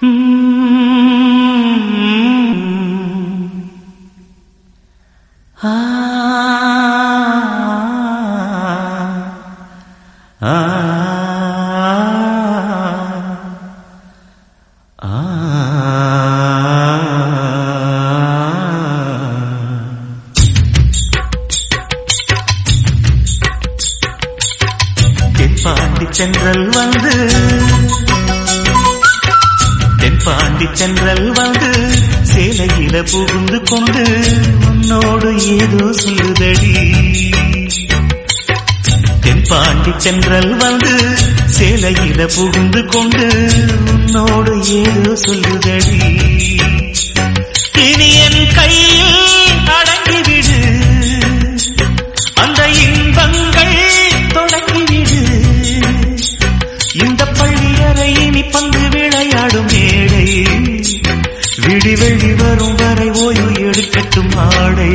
தென்பாண்டி சென்றல் வந்து தென்பாண்டி சென்றல் வந்து சேலையில புகுந்து கொண்டு உன்னோடு ஏதோ சொல்லுதடி தென்பாண்டி சென்றல் வந்து சேலையில புகுந்து கொண்டு உன்னோடு ஏதோ சொல்லுதடி இனி என் கையில் அடங்கிவிடு அந்த இன்பங்கள் தொடங்கிவிடு இந்த பள்ளியறை இனி பந்து விளையாடும் மேடை விடி வெளி வரும் வரை ஓய்வு எடுக்கட்டும் ஆடை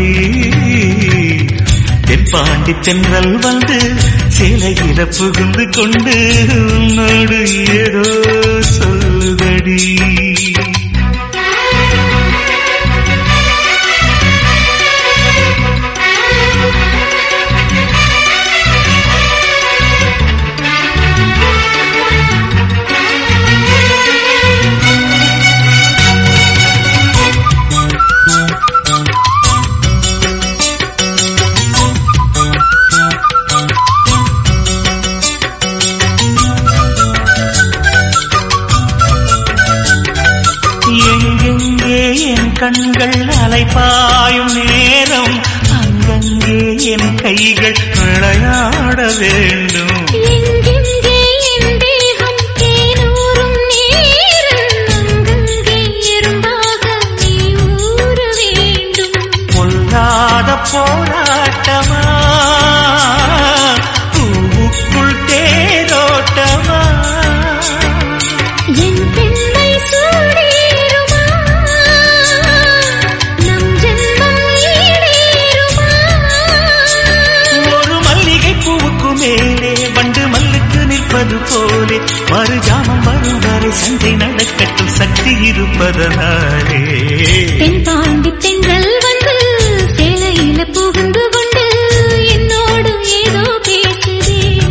தென்பாண்டி தென்றல் வந்து சேலையில புகுந்து கொண்டு உன்னோடு ஏதோ சொல்லுதடி எங்கெங்கே என் கண்கள் அலைப்பாயும் நேரம் அங்கங்கே என் கைகள் விளையாட வேண்டும் எங்கெங்கே என் தேகம் தேனூரும் நேரம் அங்கங்கே எறும்பாக நீ ஊற வேண்டும் பொல்லாத போராட்டமா பூவுக்குள் தேரோட்டமா என் பெண்மை சூடேறுமா நம் ஜென்மம் ஈடேறுமா ஒரு மல்லிகை பூவுக்கு மேலே வண்டு மல்லுக்கு நிற்பது போலே மறுஜாமம் வரும் வரை சண்டை நடக்கட்டும் சக்தி இருப்பதனாலே தென் தாண்டி தென்றல் வந்து சேலையில புகுந்து கொண்டு என்னோடு ஏதோ பேசுதே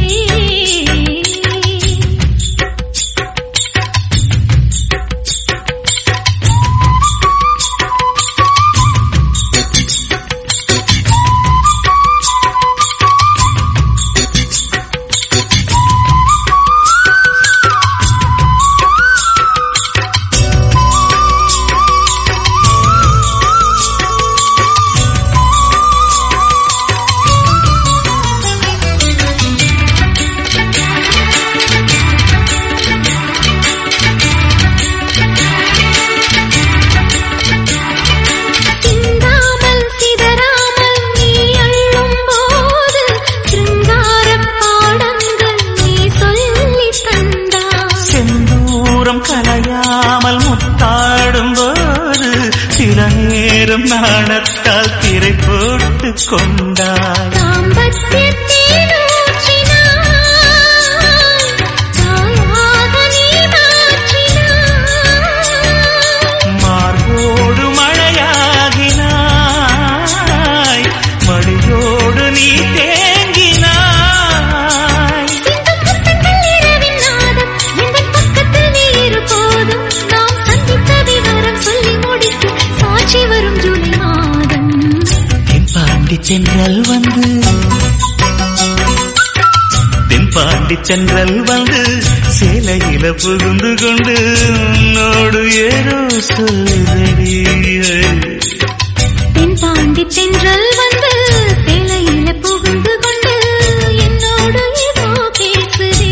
சிந்தாமல் சிதறாமல் நீ அள்ளும் போது சிருங்காரப் பாடங்கள் நீ சொல்லித் தந்தாய் செந்தூரம் கலையாமல் முத்தாடும் போது சில நேரம் நாணத்தால் திரை போட்டு கொண்டாய் தாம்பத்தியத்தில் ஊற்றினாய், தாயாக நீ மாற்றினாய். மார்போடு மழையாகினாய் மடியோடு நீ தேங்கினாய் சிந்தும் முத்தங்கள் இரவின் நாதம், எந்தன் பக்கத்தில் நீ இருபோதும், நாம் சந்தித்த விவரம் சொல்லி முடிக்க சாட்சி வரும் ஜூலை மாதம் தென்பாண்டி சென்றல் வந்து தென்பாண்டி சென்றல் வந்து சேலையில புகுந்து கொண்டு உன்னோடு ஏதோ சொல்லுதடி தென் தாண்டி தென்றல் வந்து சேலையில புகுந்து கொண்டு என்னோடு ஏதோ பேசுதே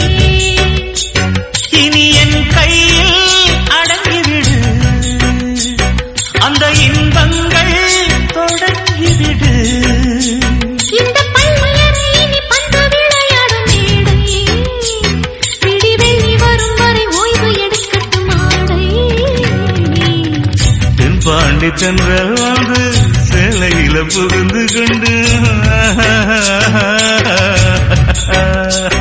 இனி என் கையில் அடங்கிவிடு அந்த இன்பங்கள் தொடங்கிவிடு இந்த பல்வயது இனி பந்து விளையாடும் மேடை விடி வெள்ளி வரும் வரை ஓய்வு எடுக்கட்டும் ஆடை தென்பாண்டி சென்றல் வந்து சேலையில புகுந்து கொண்டு